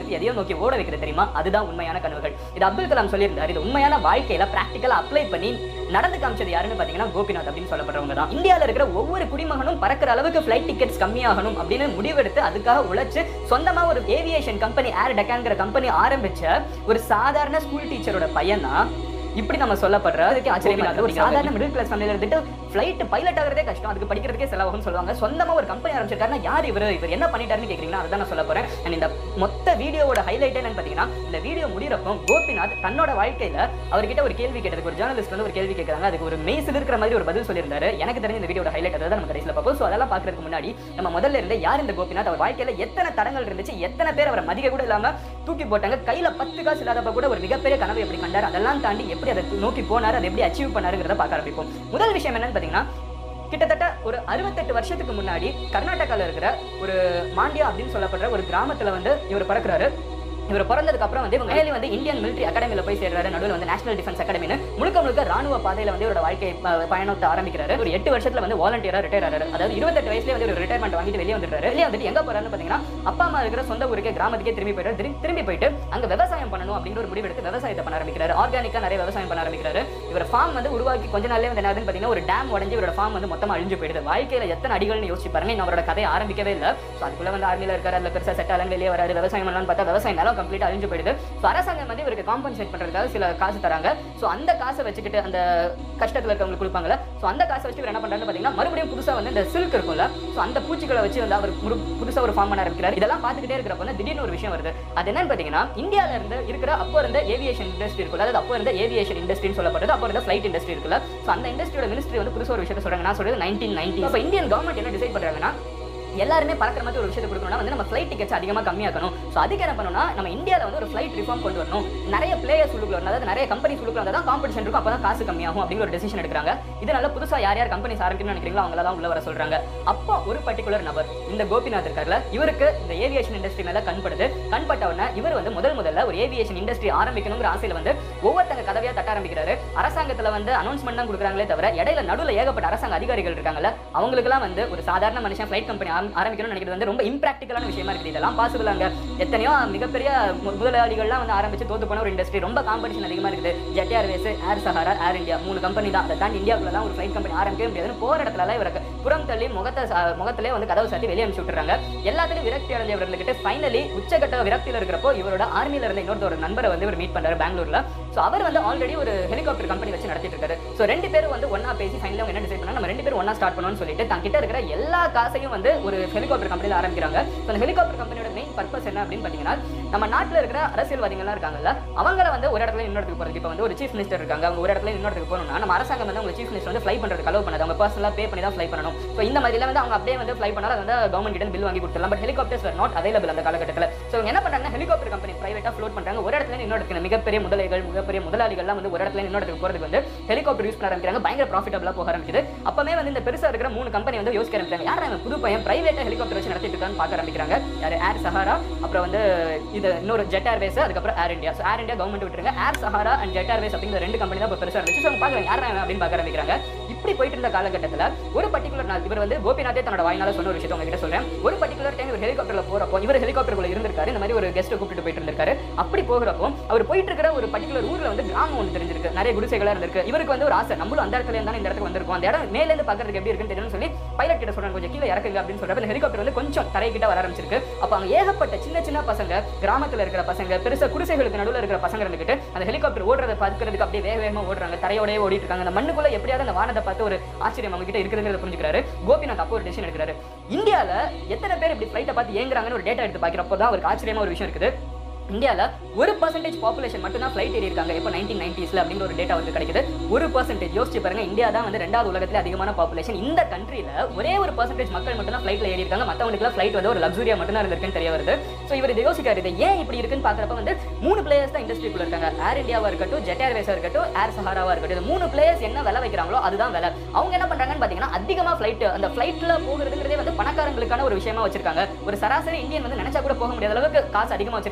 நிறுத்தி எதையோ நோக்கி ஓட வைக்கிறது தெரியுமா அதுதான் உண்மையான கனவுகள் இது அப்துல் கலாம் சொல்லியிருந்தார் இது உண்மையான வாழ்க்கையில பிராக்டிக்கலா அப்ளை பண்ணி நடந்து காமிச்சது யாருன்னு பாத்தீங்கன்னா கோபிநாத் அப்படின்னு சொல்லப்படுறவங்க தான் இந்தியால இருக்கிற ஒவ்வொரு குடிமகனும் பறக்கிற அளவுக்கு ஃபிளைட் டிக்கெட்ஸ் கம்மியாகணும் அப்படின்னு முடிவெடுத்து அதுக்காக உழைச்சு சொந்தமா ஒரு ஏவியேஷன் கம்பெனி ஏர் டெக்காங்கிற கம்பெனி ஆரம்பிச்ச ஒரு சாதாரண ஸ்கூல் டீச்சரோட பையன் தான் இப்படி நம்ம சொல்லப்படுற அதுக்கு ஆச்சரியமா இருக்கு. ஒரு சாதாரண மிடில் கிளாஸ் ஃபேமிலியில இருந்துட்டு ஃபிளைட் பைலட் ஆகிறதே கஷ்டம் அதுக்கு படிக்கிறதுக்கே செலவாகும் சொல்லுவாங்க சொந்தமா ஒரு கம்பெனி ஆரம்பிச்சிருக்காருன்னா யார் இவர் இவர் என்ன பண்ணிட்டாருன்னு கேக்குறீங்கன்னா அதுதான் நான் சொல்ல போறேன் And இந்த மொத்த வீடியோவோட ஹைலைட் என்னன்னு பாத்தீங்கன்னா இந்த வீடியோ முடியறப்போ கோபிநாத் தன்னோட வாழ்க்கையில அவர்கிட்ட ஒரு கேள்வி கேட்டதுக்கு ஒரு ஜேர்னலிஸ்ட் வந்து ஒரு கேள்வி கேட்கறாங்க அதுக்கு ஒரு மெய்சில் இருக்கிற மாதிரி ஒரு பதில் சொல்லியிருந்தாரு எனக்கு தெரிஞ்ச இந்த வீடியோட ஹைலைட் அதாவது நம்ம கடைசியில் பார்ப்போம் ஸோ அதெல்லாம் பார்க்கறதுக்கு முன்னாடி நம்ம முதல்ல இருந்து யார் இந்த கோபிநாத் அவர் வாழ்க்கையில எத்தனை தடங்கள் இருந்துச்சு எத்தனை பேர் அவரை மதிக்க கூட இல்லாம தூக்கி போட்டாங்க கையில பத்து காசு இல்லாதப்ப கூட ஒரு மிகப்பெரிய கனவு எப்படி கண்டார் அதெல்லாம் தாண்டி எப்படி அதை நோக்கி போனார் அதை எப்படி அச்சீவ் பண்ணாருங்கிறத பார்க்க ஆரம்பிப்போம் முதல் விஷயம் என்னன்னு பாத்தீங்கன்னா கிட்டத்தட்ட ஒரு அறுபத்தெட்டு வருஷத்துக்கு முன்னாடி கர்நாடகால இருக்கிற ஒரு மாண்டியா அப்படின்னு சொல்லப்படுற ஒரு கிராமத்துல வந்து இவர் பிறக்குறாரு இவர் பிறந்ததுக்கு அப்புறம் வந்து இவங்க மேலே வந்து இந்தியன் மிலிட்டரி அகாடமியில் போய் சேர்றாரு நடுவில் வந்து நேஷனல் டிஃபென்ஸ் அகாடமின்னு முழுக்க முழுக்க ராணுவ பாதையில வந்து இவரோட வாழ்க்கை ப- பயணத்தை ஆரம்பிக்கிறாரு ஒரு எட்டு வருஷத்துல வந்து வாலண்டியரா ரிட்டையர் ஆறாரு அதாவது இருபத்தெட்டு வயசுல வந்து ஒரு ரிட்டையர்மெண்ட் வாங்கிட்டு வெளியே வந்துட்டாரு வெளியே வந்துட்டு எங்க போறாருன்னு பாத்தீங்கன்னா அப்பா அம்மா இருக்கிற சொந்த ஊருக்கே கிராமத்துக்கே திரும்பி போயிட்டு திரு- திரும்பி போயிட்டு அங்க விவசாயம் பண்ணணும் அப்படிங்கிற ஒரு முடிவு எடுத்து விவசாயத்தை பண்ண ஆரம்பிக்கிறாரு ஆர்கானிக்கா நிறைய விவசாயம் பண்ண ஆரம்பிக்கிறாரு இவர் ஃபார்ம் வந்து உருவாக்கி கொஞ்ச நாள்லயே வந்து என்ன ஆகுதுன்னு பாத்தீங்கன்னா ஒரு டேம் உடஞ்சி இவரோட ஃபார்ம் வந்து மொத்தமா அழிஞ்சு போயிடுது வாழ்க்கையில எத்தனை அடிகள்னு யோசிச்சு பாருங்க இன்னும் அவரோட கதையை ஆரம்பிக்கவே இல்லை ஸோ அதுக்குள்ள வந்து ஆர்மியில இருக்காரு அதுல பெருசா செட் ஆலங்க வெளியே வராரு விவசாயம் பண்ணலாம்னு பார்த்தா விவசாயம் நிலம் கம்ப்ளீட் அழிஞ்சு போயிடுது ஸோ அரசாங்கம் வந்து இவருக்கு காம்பன்சேட் பண்றதுக்காக சில காசு தராங்க ஸோ அந்த காசை வச்சுக்கிட்டு அந்த கஷ்டத்துல இருக்கவங்களுக்கு கொடுப்பாங்கல்ல ஸோ அந்த காசை வச்சு இவர் என்ன பண்றாருன்னு பாத்தீங்கன்னா மறுபடியும் புதுசா வந்து இந்த சில்க் இருக்கும்ல ஸோ அந்த பூச்சிகளை வச்சு வந்து அவர் முழு- புதுசா ஒரு ஃபார்ம் பண்ண ஆரம்பிக்கிறார் இதெல்லாம் பார்த்துக்கிட்டே இருக்கிறப்ப வந்து திடீர்னு ஒரு விஷயம் வருது அது என்னன்னு பாத்தீங்கன்னா இந்தியால இருந்து இருக்கிற அப்போ இருந்த ஏவியேஷன் இண்டஸ்ட்ரி இருக்குல்ல அதாவது அப்போ இருந்த ஏவியேஷன் இண்டஸ்ட்ரின்னு சொல்லப்படுறது அப்போ இருந்த ஃபிளைட் இண்டஸ்ட்ரி இருக்குல்ல ஸோ அந்த இண்டஸ்ட்ரியோட மினிஸ்ட்ரி வந்து புதுசா ஒரு விஷயத்தை சொல்றாங்க நான் சொல்றது நைன்டீன் நைன்டி அப்போ இந்தியன் கவர்மெண்ட் என்ன டிசைட் பண்றாங்கன்னா எல்லாருமே பறக்கிற மாதிரி ஒரு விஷயத்தை கொடுக்கணும்னா வந்து நம்ம ஃப்ளைட் டிக்கெட்ஸ் அதிகமாக கம்மியாக்கணும் ஸோ அதுக்கு என்ன பண்ணணும்னா நம்ம இந்தியாவில் வந்து ஒரு ஃப்ளைட் ரிஃபார்ம் கொண்டு வரணும் நிறைய பிளேயர்ஸ் உள்ளுக்குள்ள வரணும் அதாவது நிறைய கம்பெனி உள்ளுக்குள்ள வந்தால் தான் காம்படிஷன் இருக்கும் அப்போ தான் காசு கம்மியாகும் அப்படிங்கிற ஒரு டெசிஷன் எடுக்கிறாங்க இதனால புதுசாக யார் யார் கம்பெனிஸ் ஆரம்பிக்கணும்னு நினைக்கிறீங்களோ அவங்களெல்லாம் உள்ள வர சொல்றாங்க அப்போ ஒரு பர்டிகுலர் நபர் இந்த கோபிநாத் இருக்கார்ல இவருக்கு இந்த ஏவியேஷன் இண்டஸ்ட்ரி மேல கண்படுது கண்பட்ட உடனே இவர் வந்து முதல் முதல்ல ஒரு ஏவியேஷன் இண்டஸ்ட்ரி ஆரம்பிக்கணுங்கிற ஆசையில வந்து ஒவ்வொருத்தங்க கதவையா தட்ட ஆரம்பிக்கிறாரு அரசாங்கத்துல வந்து அனௌன்ஸ்மெண்ட் தான் கொடுக்குறாங்களே தவிர இடையில நடுவில் ஏகப்பட்ட அரசாங்க அதிகாரிகள் இருக்காங்கல்ல அவங்களுக்குலாம் வந்து ஒரு சாதாரண மனுஷன் ஃபிளைட் கம்பெனி ஆரம்பிக்கணும்னு நினைக்கிறது வந்து ரொம்ப இம்ப்ராக்டிக்கலான விஷயமா இருக்குது இதெல்லாம் பாசிபிள் அங்க எத்தனையோ மிகப்பெரிய மு- முதலாளிகள்லாம் வந்து ஆரம்பிச்சு தோத்து போன ஒரு இண்டஸ்ட்ரி ரொம்ப காம்படிஷன் அதிகமா இருக்குது Jet Airways Air Sahara Air India மூணு கம்பெனி தான் அதை தாண்டி இந்தியாவுக்குலாம் ஒரு ஃபிளைட் கம்பெனி ஆரம்பிக்கவே முடியாதுன்னு போற இடத்துல இவருக்கு புறம் தள்ளி முகத்தை சா- முகத்திலே வந்து கதவு சாத்தி வெளியே அனுப்பிச்சு விட்டுறாங்க எல்லாத்துலயும் விரக்தி அடைஞ்சவர்கிட்ட ஃபைனலி உச்சகட்ட விரக்தியில இருக்கிறப்போ இவரோட ஆர்மியில இருந்த இன்னொருத்த ஒரு நண்பரை வந்து இவர் மீட் பண்றாரு பெங்களூர்ல சோ அவர் வந்து ஆல்ரெடி ஒரு ஹெலிகாப்டர் கம்பெனி வச்சு நடத்திட்டு இருக்காரு சோ ரெண்டு பேரும் வந்து ஒண்ணா பேசி ஃபைனலி அவங்க என்ன டிசைட் பண்ணா நம்ம ரெண்டு பேரும் ஒண்ணா ஸ்டார்ட் பண்ணணும்னு சொல்லிட்டு தன் கிட்ட இருக்கிற எல்லா காசையும் வந்து ஒரு ஹெலிகாப்டர் கம்பெனில ஆரம்பிக்கிறாங்க So, அந்த ஹெலிகாப்டர் கம்பெனியோட மெயின் பர்பஸ் என்ன அப்படின்னு பாத்தீங்கன்னா நம்ம நாட்டுல இருக்கிற அரசியல்வாதிகள்லாம் இருக்காங்கல்ல அவங்கள வந்து ஒரு இடத்துல இன்னொரு இடத்துக்கு போறதுக்கு இப்போ வந்து ஒரு சீஃப் மினிஸ்டர் இருக்காங்க அவங்க ஒரு இடத்துல இன்னொரு இடத்துக்கு போகணும்னா நம்ம அரசாங்கம் வந்து அவங்க சீஃப் மினிஸ்டர் வந்து ஃப்ளை பண்றதுக்கு அலோவ் பண்ணாது அவங்க பர்சனலா பே பண்ணி தான் ஃப்ளை பண்ணணும் ஸோ இந்த மாதிரிலாம் வந்து அவங்க அப்படியே வந்து ஃப்ளை பண்ணாலும் அது வந்து கவர்மெண்ட் கிட்ட பில் வாங்கி கொடுத்துடலாம் பட் ஹெலிகாப்டர்ஸ் நாட் அவைலபிள் அந்த காலகட்டத்தில் ஸோ இவங்க என்ன பண்றாங்க ஹெலிகாப்டர் கம்பெனி பிரைவேட்டா ஃப்ளோட் பண்றாங்க ஒரு இடத்துல இருந்து இன்னொரு இடத்துக்கு மிகப்பெரிய முதலைகள் மிகப்பெரிய முதலாளிகள்லாம் வந்து ஒரு இடத்துல இருந்து இன்னொரு இடத்துக்கு போறதுக்கு வந்து ஹெலிகாப்டர் யூஸ் பண்ண ஆரம்பிக்கிறாங்க பயங்கர ப்ராஃபிட்டபிளா போக ஆரம்பிக்குது அப்பவே வந்து இந்த பெருசா இருக்கிற மூணு கம்பெனி வந்து யோசிக்க ஆரம்பிச்சாங்க யார் அவன் புது பையன் பிரைவேட்டா ஹெலிகாப்டர் வச்சு நடத்திட்டு இருக்கான்னு பார்க்க ஆரம்பிக்கிறாங்க யார் ஏர் சஹாரா அப்புறம் வந்து இது இன்னொரு ஜெட் ஏர்வேஸ் அதுக்கப்புறம் Air India so Air India government விட்டுருங்க Air Sahara and Jet Airways அப்படிங்கிற ரெண்டு கம்பெனி தான் இப்போ பெருசா இருந்துச்சு ஸோ பார்க்குறாங்க யார் அவன் அப்படின்னு பார்க்க ஆரம்பிக்கிறாங்க இப்படி போயிட்டு இருந்த காலகட்டத்தில் ஒரு பர்டிகுலர் நாள் இவர் வந்து கோபிநாதே தன்னோட வாயினால சொன்ன ஒரு விஷயத்தை உங்ககிட்ட சொல்றேன் ஒரு பர்டிகுலர் டைம் இவர் ஹெலிகாப்டர்ல போறப்போ இவர் ஹெலிகாப்டருக்குள்ள இருந்திருக்காரு இந்த மாதிரி ஒரு கெஸ்ட்டை கூப்பிட்டு போயிட்டு இருந்திருக்காரு அப்படி போகிறப்போ அவர் போயிட்டு இருக்கிற ஒரு பர்டிகுலர் ஊர்ல வந்து கிராமம் ஒன்று தெரிஞ்சிருக்கு நிறைய குடிசைகளா இருந்திருக்கு இவருக்கு வந்து ஒரு ஆசை நம்மளும் அந்த இடத்துல இருந்தாலும் இந்த இடத்துக்கு வந்திருக்கோம் அந்த இடம் மேல இருந்து பார்க்கறதுக்கு எப்படி இருக்குன்னு தெரியும்னு சொல்லி பைலட் கிட்ட சொல்றாங்க கொஞ்சம் கீழே இறக்குங்க அப்படின்னு சொல்றப்ப இந்த ஹெலிகாப்டர் வந்து கொஞ்சம் தரை கிட்ட வர ஆரம்பிச்சிருக்கு அப்ப அங்க ஏகப்பட்ட சின்ன சின்ன பசங்க கிராமத்துல இருக்கிற பசங்க பெருசா குடிசைகளுக்கு நடுவுல இருக்கிற பசங்க இருந்துகிட்டு அந்த ஹெலிகாப்டர் ஓடுறத பார்க்கறதுக்கு அப்படியே வேக வேகமா ஓடுறாங்க தரையோடயே ஓடிட்டு இருக்காங்க அந்த மண்ணுக்குள்ள எப்படியாவது அந்த வானத்தை பார்த்து ஒரு ஆச்சரியம் அவங்க கிட்ட இருக்குதுங்கிறத புரிஞ்சுக்கிறாரு கோபிநாத் அப்போ ஒரு டெசிஷன் எடுக்கிறாரு இந்தியால எத்தனை பேர் இப்படி ஃபிளைட்டை பார்த்து ஏங்குறாங்கன்னு ஒரு டேட்டா எடுத்து பார்க்கிறப்போ தான் ஒரு ஆச்சரியமா ஒரு விஷயம் இருக்குது இந்தியாவில் ஒரு பர்சன்டேஜ் பாப்புலேஷன் மட்டும் தான் ஃப்ளைட் ஏறி இருக்காங்க இப்போ நைன்டீன் நைன்டிஸ்ல அப்படிங்கிற ஒரு டேட்டா வந்து கிடைக்குது ஒரு பர்சன்டேஜ் யோசிச்சு பாருங்க இந்தியா தான் வந்து ரெண்டாவது உலகத்துல அதிகமான பாப்புலேஷன் இந்த கண்ட்ரில ஒரே ஒரு பர்சன்டேஜ் மக்கள் மட்டும் தான் ஃப்ளைட்ல ஏறி இருக்காங்க மற்றவங்களுக்குலாம் ஃப்ளைட் வந்து ஒரு லக்ஸுரியா மட்டும் தான் இருந்திருக்குன்னு தெரிய வருது ஸோ இவர் இதை யோசிக்காரு இது ஏன் இப்படி இருக்குன்னு பார்க்குறப்ப வந்து மூணு பிளேயர்ஸ் தான் இண்டஸ்ட்ரிக்குள்ள இருக்காங்க ஏர் இந்தியாவா இருக்கட்டும் ஜெட் ஏர்வேஸா இருக்கட்டும் ஏர் சஹாராவா இருக்கட்டும் இந்த மூணு பிளேயர்ஸ் என்ன விலை வைக்கிறாங்களோ அதுதான் விலை அவங்க என்ன பண்றாங்கன்னு பாத்தீங்கன்னா அதிகமா ஃப்ளைட் அந்த ஃப்ளைட்ல போகிறதுங்கிறதே வந்து பணக்காரங்களுக்கான ஒரு விஷயமா வச்சிருக்காங்க ஒரு சராசரி இந்தியன் வந்து நினைச்சா கூட போக முடியாத அளவுக்கு காசு அதிகமா வச்சிருக்காங்கன்னு தெரியுது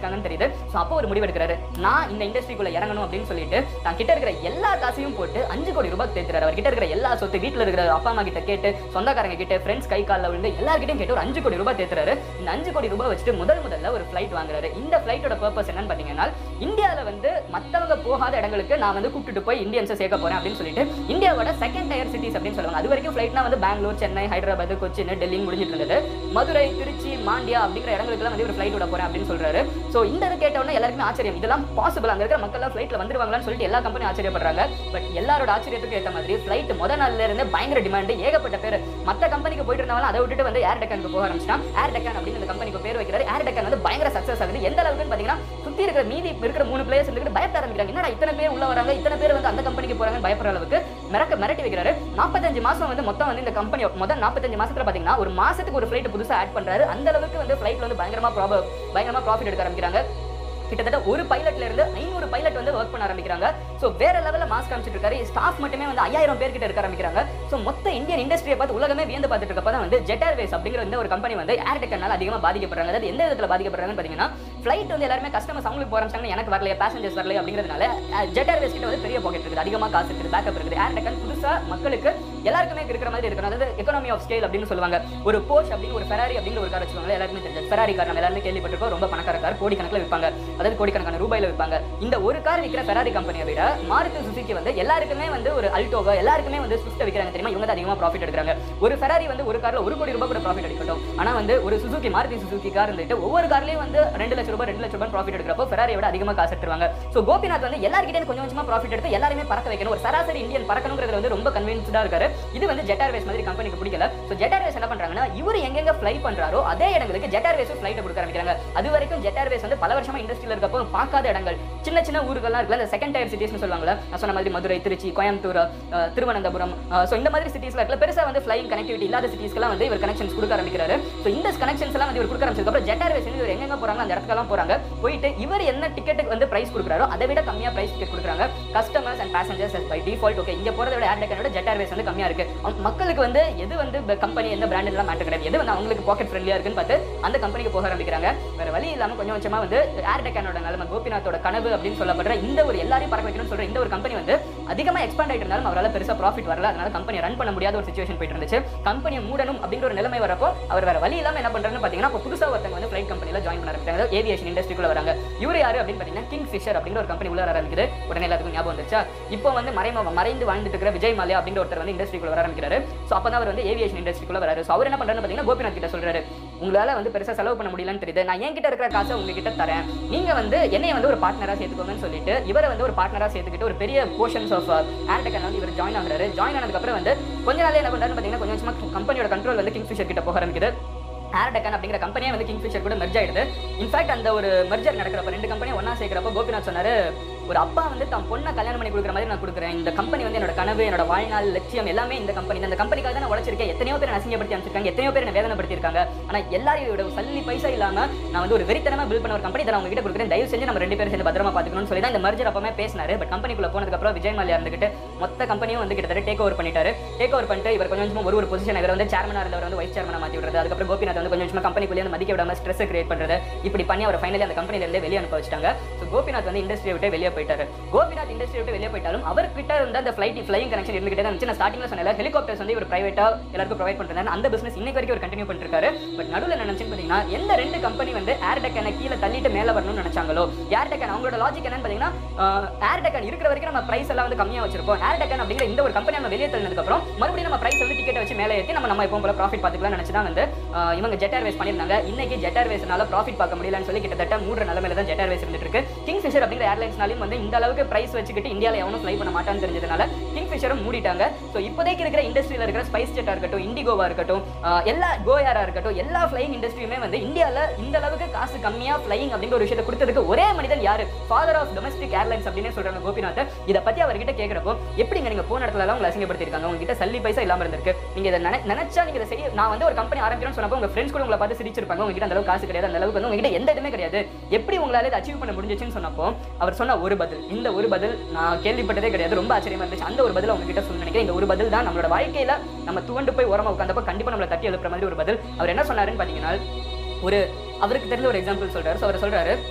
சொல்லிட்டு ஸோ அப்போ ஒரு முடிவு எடுக்கிறாரு நான் இந்த இண்டஸ்ட்ரிக்குள்ள இறங்கணும் அப்படின்னு சொல்லிட்டு தான் கிட்ட இருக்கிற எல்லா காசையும் போட்டு அஞ்சு கோடி ரூபாய் தேத்துறாரு அவர் கிட்ட இருக்கிற எல்லா சொத்து வீட்டில் இருக்கிற அப்பா அம்மா கிட்ட கேட்டு சொந்தக்காரங்க கிட்ட ஃப்ரெண்ட்ஸ் கை காலில் விழுந்து எல்லார்கிட்டையும் கேட்டு ஒரு அஞ்சு கோடி ரூபாய் தேத்துறாரு இந்த அஞ்சு கோடி ரூபாய் வச்சுட்டு முதல் முதல்ல ஒரு ஃபிளைட் வாங்குறாரு இந்த ஃபிளைட்டோட பர்பஸ் என்னன்னு பார்த்தீங்கன்னா இந்தியாவில் வந்து மற்றவங்க போகாத இடங்களுக்கு நான் வந்து கூப்பிட்டு போய் இந்தியன்ஸை சேர்க்க போறேன் அப்படின்னு சொல்லிட்டு இந்தியாவோட செகண்ட் டயர் சிட்டிஸ் அப்படின்னு சொல்லுவாங்க அது வரைக்கும் ஃபிளைட்னா வந்து பெங்களூர் சென்னை ஹைதராபாத் கொச்சின் டெல்லி முடிஞ்சிட்டு இருந்தது மதுரை திருச்சி மாண்டியா அப்படிங்கிற இடங்களுக்குலாம் வந்து ஒரு ஃபிளைட் விட போறேன் அப்படின்னு சொல்றாரு ஸோ இந்த இது கேட்ட உடனே எல்லாருக்குமே ஆச்சரியம் இதெல்லாம் பாசிபிள் அங்க இருக்கிற மக்கள் எல்லாம் ஃபிளைட்ல வந்துருவாங்களான்னு சொல்லிட்டு எல்லா கம்பெனி ஆச்சரியப்படுறாங்க பட் எல்லாரோட ஆச்சரியத்துக்கு ஏற்ற மாதிரி ஃபிளைட் முத நாள்ல இருந்து பயங்கர டிமாண்ட் ஏகப்பட்ட பேர் மத்த கம்பெனிக்கு போயிட்டு இருந்தாலும் அதை விட்டுட்டு வந்து ஏர் டெக்கானுக்கு போக ஆரம்பிச்சிட்டான் ஏர் டெக்கான் அப்படின்னு இந்த கம்பெனிக்கு பேர் வைக்கிறாரு ஏர் டெக்கான் வந்து பயங்கர சக்சஸ் ஆகுது எந்த அளவுக்குன்னு பாத்தீங்கன்னா சுத்தி இருக்கிற மீதி இருக்கிற மூணு பிளேயர்ஸ் இருந்துட்டு பயப்பட ஆரம்பிக்கிறாங்க என்னடா இத்தனை பேர் உள்ள வராங்க இத்தனை பேர் வந்து அந்த கம்பெனிக்கு போறாங்கன்னு பயப்படுற அளவுக்கு மிரக்க மிரட்டி வைக்கிறாரு நாற்பத்தஞ்சு மாசம் வந்து மொத்தம் வந்து இந்த கம்பெனி முதல் நாற்பத்தஞ்சு மாசத்துல பாத்தீங்கன்னா ஒரு மாசத்துக்கு ஒரு ஃபிளைட் புதுசா ஆட் பண்றாரு அந்த அளவுக்கு வந்து ஃபிளைட்ல வந்து பயங்கரமா ப்ராப பயங்கரமா ப்ராஃபிட் எடுக்க ஆரம்பிக்கிறாங்க கிட்டத்தட்ட ஒரு பைலட்ல இருந்து ஐநூறு பைலட் வந்து ஒர்க் பண்ண ஆரம்பிக்கிறாங்க ஸோ வேற லெவலில் மாஸ் காமிச்சிட்டு இருக்காரு ஸ்டாஃப் மட்டுமே வந்து ஐயாயிரம் பேர் கிட்ட இருக்க ஆரம்பிக்கிறாங்க ஸோ மொத்த இந்தியன் இண்டஸ்ட்ரியை பார்த்து உலகமே வியந்து பார்த்துட்டு இருக்கப்ப தான் வந்து ஜெட் ஏர்வேஸ் அப்படிங்கிற இந்த ஒரு கம்பெனி வந்து ஏர் டெக்கனால அதிகமாக பாதிக்கப்படுறாங்க அதாவது எந்த விதத்தில் பாதிக்கப்படுறாங்கன்னு பார்த்தீங்கன்னா ஃபிளைட் வந்து எல்லாருமே கஸ்டமர்ஸ் அவங்களுக்கு போறாங்க எனக்கு வரலையா பேசஞ்சர்ஸ் வரலையா அப்படிங்கிறதுனால ஜெட் ஏர்வேஸ் கிட்ட வந்து பெரிய பாக்கெட் இருக்குது அதிகமாக காசு இருக்குது பேக்கப் இருக்குது ஏர் டெக்கன் புதுசாக மக்களுக்கு எல்லாருக்குமே இருக்கிற மாதிரி இருக்கணும் அதாவது எக்கனாமி ஆஃப் ஸ்கேல் அப்படின்னு சொல்லுவாங்க ஒரு போஷ் அப்படின்னு ஒரு ஃபெராரி அப்படிங்கிற ஒரு கார் வச்சுக்கோங்களேன் எல்லாருமே தெரிஞ்சது ஃபெராரி கார் நம்ம எல்லாருமே கேள்விப்பட்டிருக்கோம் ரொம்ப பணக்கார கார் கோடிக்கணக்கில் விற்பாங்க அதாவது கோடிக்கணக்கான ரூபாயில விற்பாங்க இந்த ஒரு கார் விற்கிற ஃபெராரி கம்பெனியை விட மாருதி சுசுகி வந்து எல்லாருக்குமே வந்து ஒரு அல்டோவா எல்லாருக்குமே வந்து ஸ்விஃப்ட் விற்கிறாங்க தெரியுமா இவங்க தான் அதிகமாக ப்ராஃபிட் எடுக்கிறாங்க ஒரு ஃபெராரி வந்து ஒரு கார்ல ஒரு கோடி ரூபாய் கூட ப்ராஃபிட் எடுக்கட்டும் ஆனா வந்து ஒரு சுசுகி மாருதி சுசுகி கார் இருந்துட்டு ஒவ்வொரு கார்லயும் வந்து ரெண்டு லட்சம் ரூபாய் ரெண்டு லட்சம் ரூபாய் ப்ராஃபிட் எடுக்கிறப்போ ஃபெராரியை விட அதிகமாக காசு எடுத்துருவாங்க ஸோ கோபிநாத் வந்து எல்லாருக்கிட்டே கொஞ்சம் கொஞ்சமா ப்ராஃபிட் எடுத்து எல்லாருமே பறக்க வைக்கணும் ஒரு சராசரி இந்தியன் பறக்கணுங்கிறது வந்து ரொம்ப கன்வின்ஸ்டா இருக்காரு இது வந்து ஜெட் ஏர்வேஸ் மாதிரி கம்பெனிக்கு பிடிக்கல ஸோ ஜெட் ஏர்வேஸ் என்ன பண்றாங்கன்னா இவர் எங்கெங்க ஃப்ளை பண்றாரோ அதே இடங்களுக்கு ஜெட் ஏர்வேஸ் ஃபிளைட் கொடுக்க ஆரம்பிக்கிறாங்க அது வரைக்கும் ஜெட் ஏர்வேஸ் வந்து பல வருஷமா இண்டஸ்ட்ரியில் இருக்கப்போ பார்க்காத இடங்கள் சின்ன சின்ன ஊர்கள்லாம் இருக்குல்ல இந்த செகண்ட் டயர் சிட்டிஸ்னு சொல்லுவாங்கல்ல நான் சொன்ன மாதிரி மதுரை திருச்சி கோயம்புத்தூர் அஹ், திருவனந்தபுரம் ஸோ இந்த மாதிரி சிட்டிஸ்ல இருக்கல பெருசா வந்து ஃப்ளைங் கனெக்டிவிட்டி இல்லாத சிட்டிஸ்க்கெல்லாம் வந்து இவர் கனெக்ஷன்ஸ் கொடுக்க ஆரம்பிக்கிறாரு ஸோ இந்த கனெக்ஷன்ஸ் எல்லாம் வந்து இவர் கொடுக்க ஆரம்பிச்சதுக்கப்புறம் ஜெட் ஏர்வேஸ் இவர் எங்கெங்க போறாங்க அந்த இடத்துக்கெல்லாம் போறாங்க போயிட்டு இவர் என்ன டிக்கெட்டுக்கு வந்து பிரைஸ் கொடுக்குறாரோ அதை விட கம்மியா பிரைஸ் டிக்கெட் கொடுக்குறாங்க customers and passengers by default okay இங்க போறதை விட ஏர் டெக்கனோட ஜெட் ஏர்வேஸ் வந்து கம்மியா இருக்கு அவங்க- மக்களுக்கு வந்து எது வந்து கம்பெனி எந்த பிராண்ட் எல்லாம் மேட்டர் கிடையாது எது வந்து அவங்களுக்கு பாக்கெட் ஃப்ரெண்ட்லியா இருக்குன்னு பார்த்து அந்த கம்பெனிக்கு போக ஆரம்பிக்கிறாங்க வேற வழி இல்லாம கொஞ்சம் கொஞ்சமா வந்து ஏர் டெக்கனோட நிலைமை கோபிநாத்தோட கனவு அப்படின்னு சொல்லப்படுற இந்த ஒரு எல்லாரையும் பறக்க வைக்கணும்னு சொல்ற இந்த ஒரு கம்பெனி வந்து அதிகமா எக்ஸ்பாண்ட் ஆயிட்டு இருந்தாலும் அவரால் பெருசா ப்ராஃபிட் வரல அதனால கம்பெனி ரன் பண்ண முடியாத ஒரு சுச்சுவேஷன் போயிட்டு இருந்துச்சு கம்பெனியை மூடணும் அப்படிங்கிற ஒரு நிலைமை வரப்போ அவர் வேற வழி இல்லாம என்ன பண்றாருன்னு பாத்தீங்கன்னா இப்போ புதுசா ஒருத்தங்க வந்து ஃபிளைட் கம்பெனில ஜாயின் பண்ண ஆரம்பிச்சாங்க ஏவியேஷன் இண்டஸ்ட்ரிக்குள்ள வராங்க இவர் யாரு அப்படின்னு பாத்தீங்கன்னா கிங் ஃபிஷர் அப்படிங்கிற ஒரு கம்பெனி உள்ள வர ஆரம்பிக்குது உடனே எல்லாத்துக்கும் ஞாபகம் வந்துச்சா இப்போ வந்து மறைம மறைந்து வாழ்ந்துட்டு இருக்கிற விஜய் மாலியா அப்படிங்கிற ஒருத்தர் வந்து இண்டஸ்ட்ரிக்குள்ள வர ஆரம்பிக்கிறாரு ஸோ அப்போ அவர் வந்து ஏவியேஷன் இண்டஸ்ட்ரிக்குள்ள வராரு ஸோ அவர் என்ன பண்றாருன்னு பாத்தீங்கன்னா கோபிநாத் கிட்ட சொல்றாரு உங்களால வந்து பெருசா செலவு பண்ண முடியலன்னு தெரியுது நான் என்கிட்ட இருக்கிற காசை உங்ககிட்ட தரேன் நீங்க வந்து என்னைய வந்து ஒரு பார்ட்னரா சேர்த்துக்கோங்கன்னு சொல்லிட்டு இவரை வந்து ஒரு பார்ட்னரா சேர்த்துக்கிட்டு ஒரு பெரிய போர்ஷன்ஸ் ஆஃப் ஏர்டெக்கன் வந்து இவர் ஜாயின் ஆகுறாரு ஜாயின் ஆனதுக்கு அப்புறம் வந்து கொஞ்ச நாளே என்ன பண்றாருன்னு பாத்தீங்கன்னா கொஞ்சம் கொஞ்சமா கம்பெனியோட கண்ட்ரோல் வந்து கிங் ஃபிஷர் கிட்ட போக ஆரம்பிக்குது ஏர்டெக்கன் அப்படிங்கிற கம்பெனியே வந்து கிங்ஃபிஷர் கூட மெர்ஜ் ஆயிடுது இன்ஃபேக்ட் அந்த ஒரு மெர்ஜர் நடக்கிறப்ப ரெண்டு கம்பெனி ஒண்ணா சேர்க்கிறப்ப கோபிநாத் சொன்னாரு ஒரு அப்பா வந்து தன் பொண்ணை கல்யாணம் பண்ணி கொடுக்குற மாதிரி நான் கொடுக்குறேன் இந்த கம்பெனி வந்து என்னோட கனவு என்னோட வாழ்நாள் லட்சியம் எல்லாமே இந்த கம்பெனி இந்த கம்பெனிக்காக தான் நான் உழைச்சிருக்கேன் எத்தனையோ பேர் அசிங்கப்படுத்தி அனுப்பிச்சிருக்காங்க எத்தனையோ பேர் என்ன வேதனைப்படுத்திருக்காங்க ஆனா எல்லாரையோட சல்லி பைசா இல்லாம நான் வந்து ஒரு வெறித்தனமா பில்ட் பண்ண ஒரு கம்பெனி இதை நான் உங்ககிட்ட கொடுக்குறேன் தயவு செஞ்சு நம்ம ரெண்டு பேரும் சேர்ந்து பத்திரமா பாத்துக்கணும்னு சொல்லி தான் இந்த மர்ஜர் அப்பமே பேசினாரு பட் கம்பெனிக்குள்ள போனதுக்கு அப்புறம் விஜய் மல்லையா இருந்துகிட்டு மொத்த கம்பெனியும் வந்து கிட்டத்தட்ட டேக் ஓவர் பண்ணிட்டாரு டேக் ஓவர் பண்ணிட்டு இவர் கொஞ்சம் கொஞ்சமா ஒரு ஒரு பொசிஷன் இவர் வந்து சேர்மனா இருந்தவர் வந்து வைஸ் சேர்மனா மாத்தி விடுறது அதுக்கப்புறம் கோபிநாத் வந்து கொஞ்சம் கொஞ்சமா கம்பெனிக்குள்ளே வந்து மதிக்க விடாம ஸ்ட்ரெஸ் கிரியேட் பண்றது இப்படி பண்ணி அவர் ஃபைனலி அந்த கம்பெனில இருந்தே வெளியே அனுப்ப வச்சிட்டாங்க ஸோ கோபிநாத் வந்து இண்டஸ்ட்ரியை விட்டு வெளியே போயிட்டாரு கோபிநாத் இண்டஸ்ட்ரி விட்டு வெளியே போயிட்டாலும் அவர்கிட்ட இருந்த அந்த ஃபிளைட் ஃபிளைங் கனெக்ஷன் இருந்துகிட்டே தான் இருந்துச்சு நான் ஸ்டார்டிங்ல சொன்னேன் ஹெலிகாப்டர்ஸ் வந்து இவர் பிரைவேட்டா எல்லாருக்கும் ப்ரொவைட் பண்றாரு அந்த பிசினஸ் இன்னைக்கு வரைக்கும் ஒரு கண்டினியூ பண்ணிட்டு இருக்காரு பட் நடுவில் என்ன நினைச்சுன்னு பாத்தீங்கன்னா எந்த ரெண்டு கம்பெனி வந்து ஏர் டெக்கனை கீழே தள்ளிட்டு மேல வரணும்னு நினைச்சாங்களோ ஏர் டெக்கன் அவங்களோட லாஜிக் என்னன்னு பாத்தீங்கன்னா ஏர் டெக்கன் இருக்கிற வரைக்கும் நம்ம பிரைஸ் எல்லாம் வந்து கம்மியா வச்சிருப்போம் ஏர் டெக்கன் அப்படிங்கிற இந்த ஒரு கம்பெனி நம்ம வெளியே தள்ளினதுக்கு அப்புறம் மறுபடியும் நம்ம பிரைஸ் வந்து டிக்கெட் வச்சு மேலே ஏற்றி நம்ம நம்ம எப்பவும் போல ப்ராஃபிட் பார்த்துக்கலாம் நினைச்சு தான் வந்து ஆஹ் இவங்க ஜெட் ஏர்வேஸ் பண்ணியிருந்தாங்க இன்னைக்கு ஜெட் ஏர்வேஸ்னால ப்ராஃபிட் பார்க்க முடியலன்னு சொல்லி கிட்டத்தட்ட மூன்று நிலமையில தான் ஜெட் ஏர்வேஸ் இருந்துட்டு இருக்கு கிங் ஃபிஷர் அப்படிங்கிற ஏர்லைன்ஸ்னாலையும் வந்து இந்த அளவுக்கு பிரைஸ் வச்சுக்கிட்டு இந்தியாவில் எவனும் ஃப்ளை பண்ண மாட்டான்னு தெரிஞ்சதுனால கிங் ஃபிஷரும் மூடிட்டாங்க ஸோ இப்போதைக்கு இருக்கிற இண்டஸ்ட்ரியில் இருக்கிற ஸ்பைஸ் ஜெட்டாக இருக்கட்டும் இண்டிகோவா இருக்கட்டும் ஆஹ் எல்லா கோயாரா இருக்கட்டும் எல்லா ஃப்ளைங் இண்டஸ்ட்ரியுமே வந்து இந்தியாவில் இந்த அளவுக்கு காசு கம்மியாக ஃப்ளைங் அப்படிங்கிற ஒரு விஷயத்தை கொடுத்ததுக்கு ஒரே மனிதன் யாரு ஃபாதர் ஆஃப் டொமஸ்டிக் ஏர்லைன்ஸ் அப்படின்னு சொல்றாங்க கோபிநாத் இதை பத்தி அவர்கிட்ட கேட்கிறப்போ எப்படிங்க நீங்க போன இடத்துல எல்லாம் உங்களை அசிங்கப்படுத்திருக்காங்க உங்ககிட்ட சல்லி பைசா இல்லாம இருந்திருக்கு நீங்க இதை நினை- நினைச்சா நீங்க இதை செய்ய நான் வந்து ஒரு கம்பெனி ஆரம்பிக்கிறேன்னு சொன்னப்போ உங்க ஃப்ரெண்ட்ஸ் கூட உங்களை பார்த்து சிரிச்சிருப்பாங்க உங்ககிட்ட அந்த அளவுக்கு காசு கிடையாது அந்த அளவுக்கு வந்து உங்ககிட்ட எந்த இதுமே கிடையாது எப்படி உங்களால இதை அச்சீவ் பண்ண முடிஞ்சிச்சுன்னு சொன்னப்போ அவர் சொன்ன ஒரு பதில் இந்த ஒரு பதில் நான் கேள்விப்பட்டதே கிடையாது ரொம்ப ஆச்சரியமா இருந்துச்சு அந்த ஒரு பதில் உங்ககிட்ட சொல்ல நினைக்கிறேன் இந்த ஒரு பதில் தான் நம்மளோட வாழ்க்கையில நம்ம துவண்டு போய் உரமா உட்காந்தப்போ கண்டிப்பா நம்மளை தட்டி எழுப்புற மாதிரி ஒரு பதில் அவர் என்ன சொன்னாருன்னு பாத்தீங்கன்னா ஒரு அவருக்கு தெரிஞ்ச ஒரு எக்ஸாம்பிள் சொல்றாரு ஸோ அவர் சொல்றாரு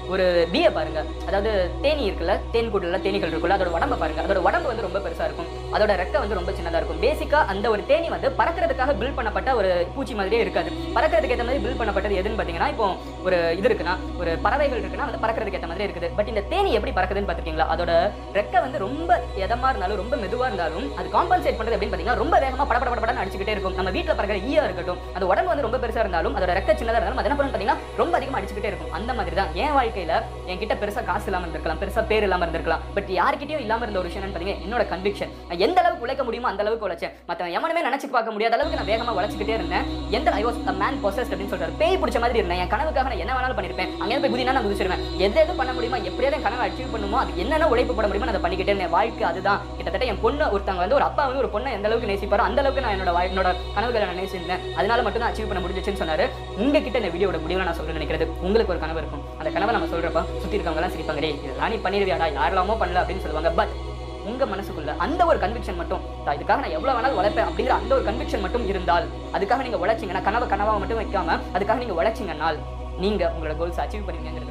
ஒரு பீயை பாருங்க அதாவது தேனி இருக்குல்ல தேன் கூட்டுல தேனீகள் இருக்குல்ல அதோட உடம்ப பாருங்க அதோட உடம்பு வந்து ரொம்ப பெருசா இருக்கும் அதோட ரெக்கை வந்து ரொம்ப சின்னதா இருக்கும் பேசிக்கா அந்த ஒரு தேனி வந்து பறக்கிறதுக்காக பில்ட் பண்ணப்பட்ட ஒரு பூச்சி மாதிரியே இருக்காது பறக்கிறதுக்கு ஏற்ற மாதிரி பில்ட் பண்ணப்பட்டது எதுன்னு பார்த்தீங்கன்னா இப்போ ஒரு இது இருக்குன்னா ஒரு பறவைகள் இருக்குன்னா வந்து பறக்கிறதுக்கு ஏற்ற மாதிரி இருக்குது பட் இந்த தேனி எப்படி பறக்குதுன்னு பார்த்துருக்கீங்களா அதோட ரெக்கை வந்து ரொம்ப எதமா இருந்தாலும் ரொம்ப மெதுவா இருந்தாலும் அது காம்பன்சேட் பண்றது எப்படின்னு பார்த்தீங்கன்னா ரொம்ப வேகமா பட பட படன்னு அடிச்சுக்கிட்டே இருக்கும் நம்ம வீட்டில் பறக்கிற ஈயா இருக்கட்டும் அது உடம்பு வந்து ரொம்ப பெருசா இருந்தாலும் அதோட ரெக்கை சின்னதா இருந்தாலும் அது என்ன பண்ணும் பார்த்தீங்கன்னா ரொம்ப அதிகமா அடிச்சுக்கிட்டே இருக்கும் அந்த மாதிரி தான் என் வாழ்க்கையில என்கிட்ட பெருசா காசு இல்லாம இருந்திருக்கலாம் பெருசா பேர் இல்லாம இருந்திருக்கலாம் பட் யார்கிட்டயும் இல்லாம இருந்த ஒரு விஷயம் என்னன்னு பார்த்தீங்கன்னா என்னோட கன்விக்ஷன் நான் எந்த அளவுக்கு உழைக்க முடியுமோ அந்த அளவுக்கு உழைச்சேன் மத்தவன் எவனுமே நினைச்சு பார்க்க முடியாத அளவுக்கு நான் வேகமா உழைச்சிக்கிட்டே இருந்தேன் எந்த I was a man possessed அப்படின்னு சொல்றாரு பேய் பிடிச்ச மாதிரி இருந்தேன் என் கனவுக்காக நான் என்ன வேணாலும் பண்ணிருப்பேன் அங்கே போய் குதினா நான் குதிச்சிருவேன் எது எது பண்ண முடியுமா எப்படியாவது என் கனவை அச்சீவ் பண்ணுமோ அது என்னென்ன உழைப்பு போட முடியுமோ நான் அதை பண்ணிக்கிட்டே இருந்தேன் வாழ்க்கை அதுதான் கிட்டத்தட்ட என் பொண்ணு ஒருத்தவங்க வந்து ஒரு அப்பா வந்து ஒரு பொண்ணை எந்த அளவுக்கு நேசிப்பாரோ அந்த அளவுக்கு நான் என்னோட வாழ்- என்னோட கனவுகளை நான் நேசிருந்தேன் அதனால மட்டும் தான் அச்சீவ் பண்ண முடிஞ்சிச்சுன்னு சொன்னாரு உங்ககிட்ட இந்த வீடியோட முடிவில் நான் சொல்ல நினைக்கிறது உங்களுக்கு ஒரு கனவு இருக்கும் அந்த கனவை நம்ம சொல்றப்ப சுத்தி இருக்கவங்க எல்லாம் சிரிப்பாங்க டேய் இதெல்லாம் நீ பண்ணிடுவியாடா யாரெல்லாமோ பண்ணல அப்படின்னு சொல்லுவாங்க பட் உங்க மனசுக்குள்ள அந்த ஒரு கன்விக்ஷன் மட்டும் "தா, இதுக்காக நான் எவ்வளவு வேணாலும் உழைப்பேன் அப்படிங்கிற அந்த ஒரு கன்விக்ஷன் மட்டும் இருந்தால் அதுக்காக நீங்க உழைச்சிங்கன்னா கனவை கனவா மட்டும் வைக்காம அதுக்காக நீங்க உழைச்சிங்கன்னால் நீங்க உங்களோட கோல்ஸ் அச்சீவ் பண்ணுவீங்கிறது